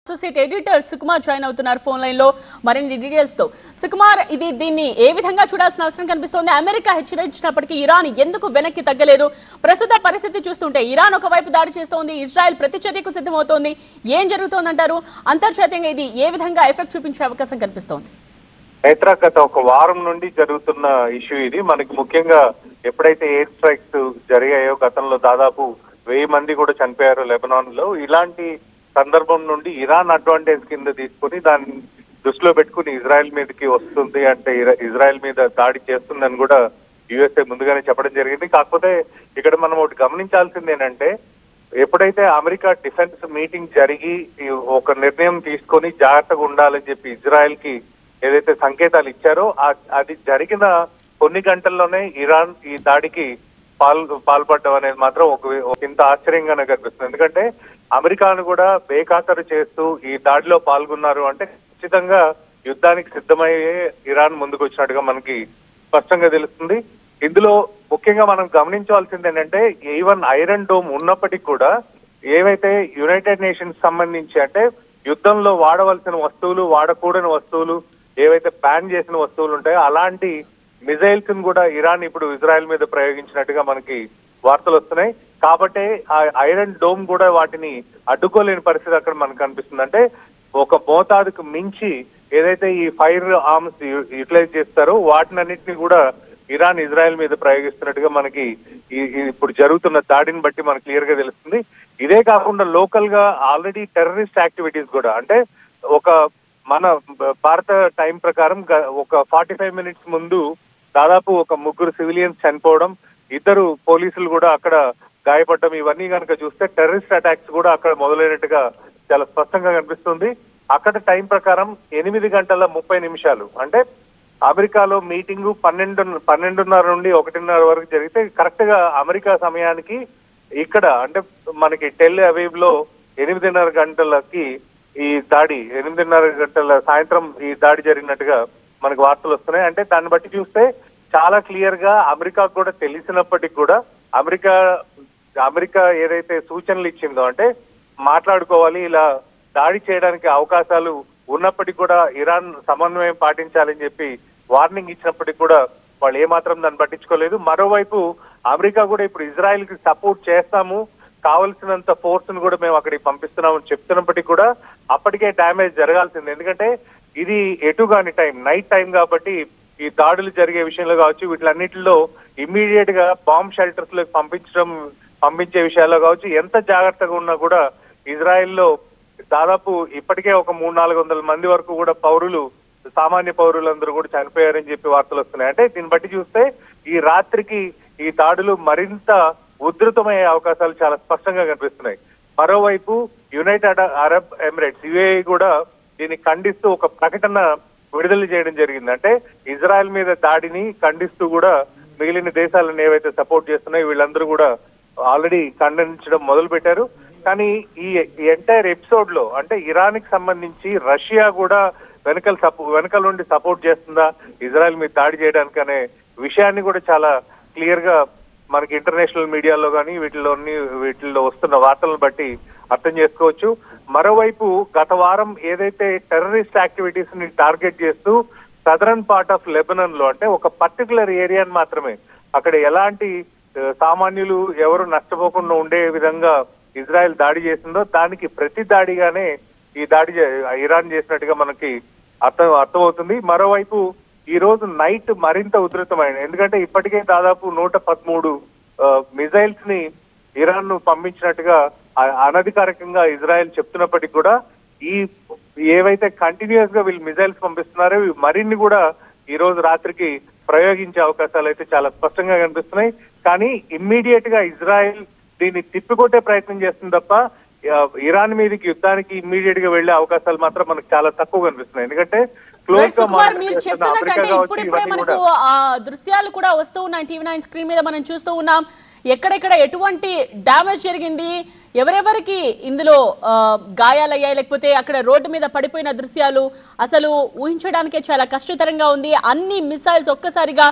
associate editor Sukumar join అవుతున్నారు phone line లో మరిన్ని డీటెయిల్స్ తో సుకుమార్ ఇది దీన్ని ఏ విధంగా చూడాల్సిన అవసరం కనిపిస్తోంది అమెరికా హెచ్చరించినప్పటికీ ఇరాన్ ఎందుకు వెనక్కి తగ్గలేదు ప్రస్తుత పరిస్థితి చూస్తుంటే ఇరాన్ ఒకవైపు దాడి చేస్తోంది ఇజ్రాయెల్ ప్రతిచర్యకు సిద్ధమవుతోంది ఏం జరుగుతోందంటారు అంతర్జాతీయంగా ఇది ఏ విధంగా ఎఫెక్ట్ చూపించే అవకాశం కనిపిస్తోంది నేత్ర గత ఒక వారం నుండి జరుగుతున్న ఇష్యూ ఇది మనకి ముఖ్యంగా ఎప్పుడైతే ఎయిర్ స్ట్రైక్స్ జరిగాయో గతంలో దాదాపు వెయ్యి మంది కూడా చనిపోయారు లెబనాన్ లో ఇలాంటి సందర్భం నుండి ఇరాన్ అడ్వాంటేజ్ కింద తీసుకుని దాన్ని దృష్టిలో పెట్టుకుని ఇజ్రాయెల్ మీదకి వస్తుంది అంటే ఇర- ఇజ్రాయెల్ మీద దాడి చేస్తుందని కూడా యుఎస్ఏ ముందుగానే చెప్పడం జరిగింది కాకపోతే ఇక్కడ మనం ఒకటి గమనించాల్సింది ఏంటంటే ఎప్పుడైతే అమెరికా డిఫెన్స్ మీటింగ్ జరిగి ఈ ఒక నిర్ణయం తీసుకొని జాగ్రత్తగా ఉండాలని చెప్పి ఇజ్రాయెల్ కి ఏదైతే సంకేతాలు ఇచ్చారో ఆ- అది జరిగిన కొన్ని గంటల్లోనే ఇరాన్ ఈ దాడికి పాల్ పాల్పడడం అనేది మాత్రం ఒక ఒక ఇంత ఆశ్చర్యంగానే కనిపిస్తుంది ఎందుకంటే అమెరికాను కూడా బేఖాతరు చేస్తూ ఈ దాడిలో పాల్గొన్నారు అంటే ఖచ్చితంగా యుద్ధానికి సిద్ధమయ్యే ఇరాన్ ముందుకు వచ్చినట్టుగా మనకి స్పష్టంగా తెలుస్తుంది ఇందులో ముఖ్యంగా మనం గమనించవలసింది ఏంటంటే ఈవెన్ ఐరన్ డోమ్ ఉన్నప్పటికీ కూడా ఏవైతే యునైటెడ్ నేషన్స్ సంబంధించి అంటే యుద్ధంలో వాడవలసిన వస్తువులు వాడకూడని వస్తువులు ఏవైతే బ్యాన్ చేసిన వస్తువులు ఉంటాయో అలాంటి మిజైల్స్ కూడా ఇరాన్ ఇప్పుడు ఇజ్రాయెల్ మీద ప్రయోగించినట్టుగా మనకి వార్తలు వస్తున్నాయి కాబట్టి ఆ ఐరన్ డోమ్ కూడా వాటిని అడ్డుకోలేని పరిస్థితి అక్కడ మనకు కనిపిస్తుంది అంటే ఒక మోతాదుకు మించి ఏదైతే ఈ ఫైర్ ఆర్మ్స్ యూటిలైజ్ చేస్తారో వాటినన్నింటినీ కూడా ఇరాన్ ఇజ్రాయెల్ మీద ప్రయోగిస్తున్నట్టుగా మనకి ఈ- ఈ ఇప్పుడు జరుగుతున్న దాడిని బట్టి మనకు క్లియర్ గా తెలుస్తుంది ఇదే కాకుండా లోకల్ గా ఆల్రెడీ టెర్రరిస్ట్ యాక్టివిటీస్ కూడా అంటే ఒక మన భ- భారత టైం ప్రకారం గ- ఒక ఫార్టీ ఫైవ్ మినిట్స్ ముందు దాదాపు ఒక ముగ్గురు సివిలియన్స్ చనిపోవడం ఇద్దరు పోలీసులు కూడా అక్కడ గాయపడడం ఇవన్నీ కనుక చూస్తే టెర్రరిస్ట్ అటాక్స్ కూడా అక్కడ మొదలైనట్టుగా చాలా స్పష్టంగా కనిపిస్తుంది అక్కడ టైం ప్రకారం ఎనిమిది గంటల ముప్పై నిమిషాలు అంటే అమెరికాలో మీటింగ్ పన్నెండు పన్నెండున్నర నుండి ఒకటిన్నర వరకు జరిగితే కరెక్ట్ గా అమెరికా సమయానికి ఇక్కడ అంటే మనకి టెల్ అవీవ్ లో ఎనిమిదిన్నర గంటలకి ఈ దాడి ఎనిమిదిన్నర గంటల సాయంత్రం ఈ దాడి జరిగినట్టుగా మనకు వార్తలు వస్తున్నాయి అంటే దాన్ని బట్టి చూస్తే చాలా క్లియర్ గా అమెరికాకు కూడా తెలిసినప్పటికీ కూడా అమెరికా అమెరికా ఏదైతే సూచనలు ఇచ్చిందో అంటే మాట్లాడుకోవాలి ఇలా దాడి చేయడానికి అవకాశాలు ఉన్నప్పటికీ కూడా ఇరాన్ సమన్వయం పాటించాలని చెప్పి వార్నింగ్ ఇచ్చినప్పటికీ కూడా వాళ్ళు ఏమాత్రం దాన్ని పట్టించుకోలేదు మరోవైపు అమెరికా కూడా ఇప్పుడు ఇజ్రాయెల్ కి సపోర్ట్ చేస్తాము కావలసినంత ఫోర్స్ ను కూడా మేము అక్కడికి పంపిస్తున్నామని చెప్తున్నప్పటికీ కూడా అప్పటికే డ్యామేజ్ జరగాల్సింది ఎందుకంటే ఇది ఎటు కాని టైం నైట్ టైం కాబట్టి ఈ దాడులు జరిగే విషయంలో కావచ్చు వీటిలన్నిటిలో ఇమ్మీడియట్ గా బాంబ్ షెల్టర్స్ లోకి పంపించడం పంపించే విషయాల్లో కావచ్చు ఎంత జాగ్రత్తగా ఉన్నా కూడా ఇజ్రాయెల్లో దాదాపు ఇప్పటికే ఒక మూడు నాలుగు వందల మంది వరకు కూడా పౌరులు సామాన్య పౌరులందరూ కూడా చనిపోయారని చెప్పి వార్తలు వస్తున్నాయి అంటే దీన్ని బట్టి చూస్తే ఈ రాత్రికి ఈ దాడులు మరింత ఉధృతమయ్యే అవకాశాలు చాలా స్పష్టంగా కనిపిస్తున్నాయి మరోవైపు యునైటెడ్ అరబ్ ఎమిరేట్స్ యుఏఈ కూడా దీన్ని ఖండిస్తూ ఒక ప్రకటన విడుదల చేయడం జరిగింది అంటే ఇజ్రాయెల్ మీద దాడిని ఖండిస్తూ కూడా మిగిలిన దేశాలను ఏవైతే సపోర్ట్ చేస్తున్నాయో వీళ్ళందరూ కూడా ఆల్రెడీ ఖండించడం మొదలు పెట్టారు కానీ ఈ ఎంటైర్ ఎపిసోడ్ లో అంటే ఇరాన్ కి సంబంధించి రష్యా కూడా వెనకల సపో వెనకల నుండి సపోర్ట్ చేస్తుందా ఇజ్రాయెల్ మీద దాడి చేయడానికి అనే విషయాన్ని కూడా చాలా క్లియర్ గా మనకి ఇంటర్నేషనల్ మీడియాలో కానీ వీటిలో వీటిల్లో వస్తున్న వార్తలను బట్టి అర్థం చేసుకోవచ్చు మరోవైపు గత వారం ఏదైతే టెర్రరిస్ట్ యాక్టివిటీస్ ని టార్గెట్ చేస్తూ సదరన్ పార్ట్ ఆఫ్ లెబనన్ లో అంటే ఒక పర్టికులర్ ఏరియాని మాత్రమే అక్కడ ఎలాంటి ఆ, సామాన్యులు ఎవరు నష్టపోకుండా ఉండే విధంగా ఇజ్రాయెల్ దాడి చేసిందో దానికి ప్రతి దాడిగానే ఈ దాడి చే- ఇరాన్ చేసినట్టుగా మనకి అర్థం అర్థమవుతుంది మరోవైపు ఈ రోజు నైట్ మరింత ఉధృతమైంది ఎందుకంటే ఇప్పటికే దాదాపు నూట పదమూడు మిజైల్స్ ని ఇరాన్ ను పంపించినట్టుగా అ- అనధికారికంగా ఇజ్రాయెల్ చెప్తున్నప్పటికీ కూడా ఈ ఏవైతే కంటిన్యూస్ గా వీళ్ళు మిజైల్స్ పంపిస్తున్నారో ఇవి మరిన్ని కూడా ఈ రోజు రాత్రికి ప్రయోగించే అవకాశాలు అయితే చాలా స్పష్టంగా కనిపిస్తున్నాయి కానీ ఇమ్మీడియట్ గా ఇజ్రాయెల్ దీన్ని తిప్పికొట్టే ప్రయత్నం చేస్తుంది తప్ప ఆ, ఇరాన్ మీదకి యుద్ధానికి ఇమ్మీడియట్ గా వెళ్లే అవకాశాలు మాత్రం మనకు చాలా తక్కువ కనిపిస్తున్నాయి ఎందుకంటే క్లోజ్ గా సుకుమార్ మానిటర్ మీరు చేస్తున్న చెప్తున్నట్టంటే అమెరికా కావచ్చు, ఇప్పుడిప్పుడే ఇవన్నీ మనకు కూడా ఆ దృశ్యాలు కూడా వస్తూ ఉన్నాయి టీవీ నైన్ స్క్రీన్ మీద మనం చూస్తూ ఉన్నాం ఎక్కడెక్కడ ఎటువంటి డ్యామేజ్ జరిగింది ఎవరెవరికి ఇందులో ఆ, గాయాలయ్యాయి లేకపోతే అక్కడ రోడ్డు మీద పడిపోయిన దృశ్యాలు అసలు ఊహించడానికే చాలా కష్టతరంగా ఉంది అన్ని మిసైల్స్ ఒక్కసారిగా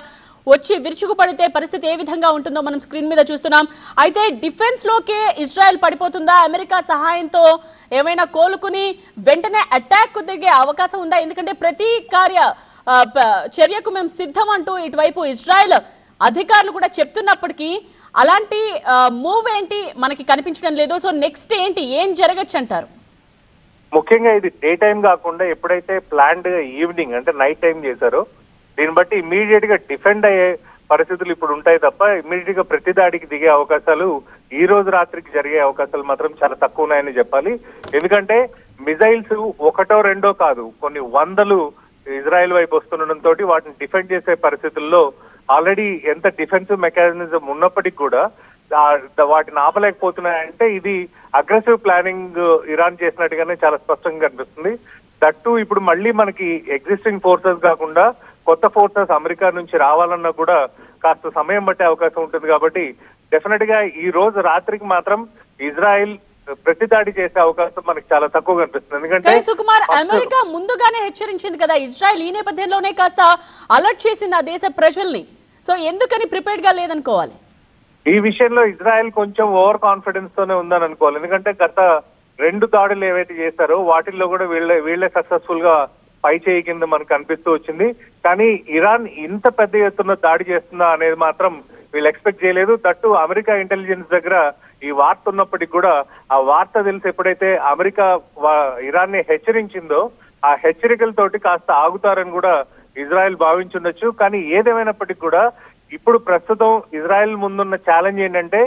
వచ్చి విరుచుకుపడితే పరిస్థితి ఏ విధంగా ఉంటుందో మనం స్క్రీన్ మీద చూస్తున్నాం అయితే డిఫెన్స్ లోకే ఇజ్రాయెల్ పడిపోతుందా అమెరికా సహాయంతో ఏమైనా కోలుకుని వెంటనే అటాక్ దిగే అవకాశం ఉందా ఎందుకంటే ప్రతి కార్య ఆ, ప- చర్యకు మేము సిద్ధం అంటూ ఇటువైపు ఇజ్రాయెల్ అధికారులు కూడా చెప్తున్నప్పటికీ అలాంటి మూవ్ ఏంటి మనకి కనిపించడం లేదు సో నెక్స్ట్ ఏంటి ఏం జరగచ్చు అంటారు ముఖ్యంగా ఇది డే టైం కాకుండా ఎప్పుడైతే ప్లాన్డ్ గా ఈవినింగ్ అంటే నైట్ టైం చేశారో దీన్ని బట్టి ఇమీడియట్ గా డిఫెండ్ అయ్యే పరిస్థితులు ఇప్పుడు ఉంటాయి తప్ప ఇమీడియట్ గా ప్రతి దాడికి దిగే అవకాశాలు ఈ రోజు రాత్రికి జరిగే అవకాశాలు మాత్రం చాలా తక్కువ ఉన్నాయని చెప్పాలి ఎందుకంటే మిజైల్స్ ఒకటో రెండో కాదు కొన్ని వందలు ఇజ్రాయెల్ వైపు వస్తుండడంతో వాటిని డిఫెండ్ చేసే పరిస్థితుల్లో ఆల్రెడీ ఎంత డిఫెన్సివ్ మెకానిజం ఉన్నప్పటికీ కూడా ఆ- ద- వాటిని ఆపలేకపోతున్నాయంటే ఇది అగ్రెసివ్ ప్లానింగ్ ఇరాన్ చేసినట్టుగానే చాలా స్పష్టంగా కనిపిస్తుంది దట్టు ఇప్పుడు మళ్ళీ మనకి ఎగ్జిస్టింగ్ ఫోర్సెస్ కాకుండా కొత్త ఫోర్సెస్ అమెరికా నుంచి రావాలన్నా కూడా కాస్త సమయం పట్టే అవకాశం ఉంటుంది కాబట్టి డెఫినెట్ గా ఈ రోజు రాత్రికి మాత్రం ఇజ్రాయెల్ ప్రతిదాడి చేసే అవకాశం మనకి చాలా తక్కువ కనిపిస్తుంది ఎందుకంటే కానీ సుకుమార్ అమెరికా ముందుగానే హెచ్చరించింది కదా ఇజ్రాయెల్ ఈ నేపథ్యంలోనే కాస్త అలర్ట్ చేసింది ఆ దేశ ప్రజల్ని సో ఎందుకని ప్రిపేర్డ్ గా లేదనుకోవాలి ఈ విషయంలో ఇజ్రాయెల్ కొంచెం ఓవర్ కాన్ఫిడెన్స్ తోనే ఉందని అనుకోవాలి ఎందుకంటే గత రెండు దాడులు ఏవైతే చేశారో వాటిల్లో కూడా వీళ్ళే వీళ్ళే సక్సెస్ఫుల్ గా పై చేయి కింద మనకు అనిపిస్తూ వచ్చింది కానీ ఇరాన్ ఇంత పెద్ద ఎత్తున దాడి చేస్తుందా అనేది మాత్రం వీళ్ళు ఎక్స్పెక్ట్ చేయలేదు దట్టు అమెరికా ఇంటెలిజెన్స్ దగ్గర ఈ వార్త ఉన్నప్పటికీ కూడా ఆ వార్త తెలిసి ఎప్పుడైతే అమెరికా వా- ఇరాన్ ని హెచ్చరించిందో ఆ హెచ్చరికలతోటి కాస్త ఆగుతారని కూడా ఇజ్రాయెల్ భావించుండొచ్చు కానీ ఏదేమైనప్పటికీ కూడా ఇప్పుడు ప్రస్తుతం ఇజ్రాయెల్ ముందున్న ఛాలెంజ్ ఏంటంటే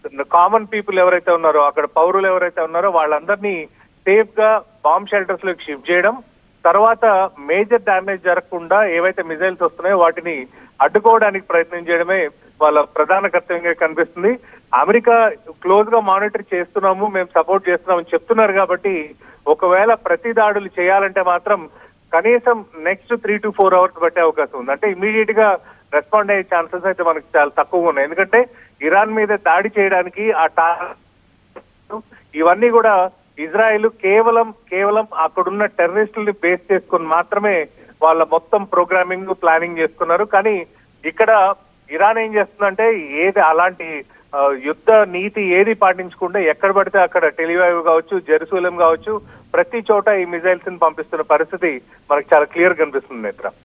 కామన్ పీపుల్ ఎవరైతే ఉన్నారో అక్కడ పౌరులు ఎవరైతే ఉన్నారో వాళ్ళందరినీ సేఫ్ గా బాంబ్ షెల్టర్స్ లోకి షిఫ్ట్ చేయడం తర్వాత మేజర్ డ్యామేజ్ జరగకుండా ఏవైతే మిజైల్స్ వస్తున్నాయో వాటిని అడ్డుకోవడానికి ప్రయత్నం చేయడమే వాళ్ళ ప్రధాన కర్తవ్యంగా కనిపిస్తుంది అమెరికా క్లోజ్ గా మానిటర్ చేస్తున్నాము మేము సపోర్ట్ చేస్తున్నామని చెప్తున్నారు కాబట్టి ఒకవేళ ప్రతి దాడులు చేయాలంటే మాత్రం కనీసం next three to four hours పట్టే అవకాశం ఉంది అంటే ఇమీడియట్ గా రెస్పాండ్ అయ్యే ఛాన్సెస్ అయితే మనకి చాలా తక్కువగా ఉన్నాయి ఎందుకంటే ఇరాన్ మీద దాడి చేయడానికి ఆ టా ఇవన్నీ కూడా ఇజ్రాయెల్ కేవలం కేవలం అక్కడున్న టెర్రరిస్టుల్ని బేస్ చేసుకుని మాత్రమే వాళ్ళ మొత్తం ప్రోగ్రామింగ్ ప్లానింగ్ చేసుకున్నారు కానీ ఇక్కడ ఇరాన్ ఏం చేస్తుందంటే ఏది అలాంటి ఆ, యుద్ధ నీతి ఏది పాటించకుండా ఎక్కడ పడితే అక్కడ టెలివైవ్ కావచ్చు జెరూసలేం కావచ్చు ప్రతి చోట ఈ మిజైల్స్ ని పంపిస్తున్న పరిస్థితి మనకు చాలా క్లియర్ కనిపిస్తుంది మిత్ర